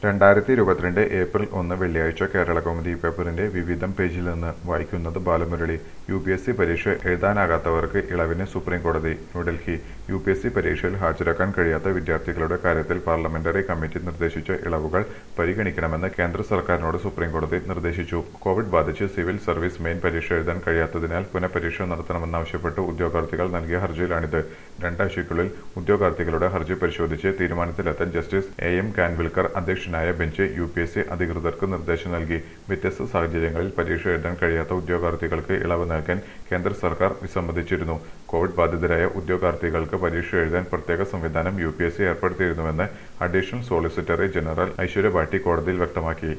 രണ്ടായിരത്തി ഇരുപത്തിരണ്ട് ഏപ്രിൽ ഒന്ന് വെള്ളിയാഴ്ച കേരള കൗമുദി പേപ്പറിന്റെ വിവിധം പേജിൽ നിന്ന് വായിക്കുന്നത് Balamurali U P S C പരീക്ഷ എഴുതാനാകാത്തവർക്ക് ഇളവിന് സുപ്രീം കോടതി New Delhi U P S C പരീക്ഷയിൽ ഹാജരാക്കാൻ കഴിയാത്ത വിദ്യാർത്ഥികളുടെ കാര്യത്തിൽ പാർലമെന്ററി കമ്മിറ്റി നിർദ്ദേശിച്ച ഇളവുകൾ പരിഗണിക്കണമെന്ന് കേന്ദ്ര സർക്കാരിനോട് സുപ്രീം കോടതി നിർദ്ദേശിച്ചു കോവിഡ് ബാധിച്ച് സിവിൽ സർവീസ് മെയിൻ പരീക്ഷ എഴുതാൻ കഴിയാത്തതിനാൽ പുനഃപരീക്ഷ നടത്തണമെന്നാവശ്യപ്പെട്ട് ഉദ്യോഗാർത്ഥികൾ നൽകിയ ഹർജിയിലാണിത് രണ്ടാഴ്ചയ്ക്കുള്ളിൽ ഉദ്യോഗാർത്ഥികളുടെ ഹർജി പരിശോധിച്ച് തീരുമാനത്തിലെത്താൻ ജസ്റ്റിസ് എ എം കാൻവിൽക്കർ അധ്യക്ഷനായ bench U P S C അധികൃതർക്ക് നിർദ്ദേശം നൽകി വ്യത്യസ്ത സാഹചര്യങ്ങളിൽ പരീക്ഷ എഴുതാൻ കഴിയാത്ത ഉദ്യോഗാർത്ഥികൾക്ക് ഇളവ് നൽകാൻ കേന്ദ്ര സർക്കാർ വിസമ്മതിച്ചിരുന്നു കോവിഡ് ബാധിതരായ ഉദ്യോഗാർത്ഥികൾക്ക് പരീക്ഷ എഴുതാൻ പ്രത്യേക സംവിധാനം യു പി എസ് സി ഏർപ്പെടുത്തിയിരുന്നുവെന്ന് additional solicitor general Aishwarya Bhati കോടതിയിൽ വ്യക്തമാക്കി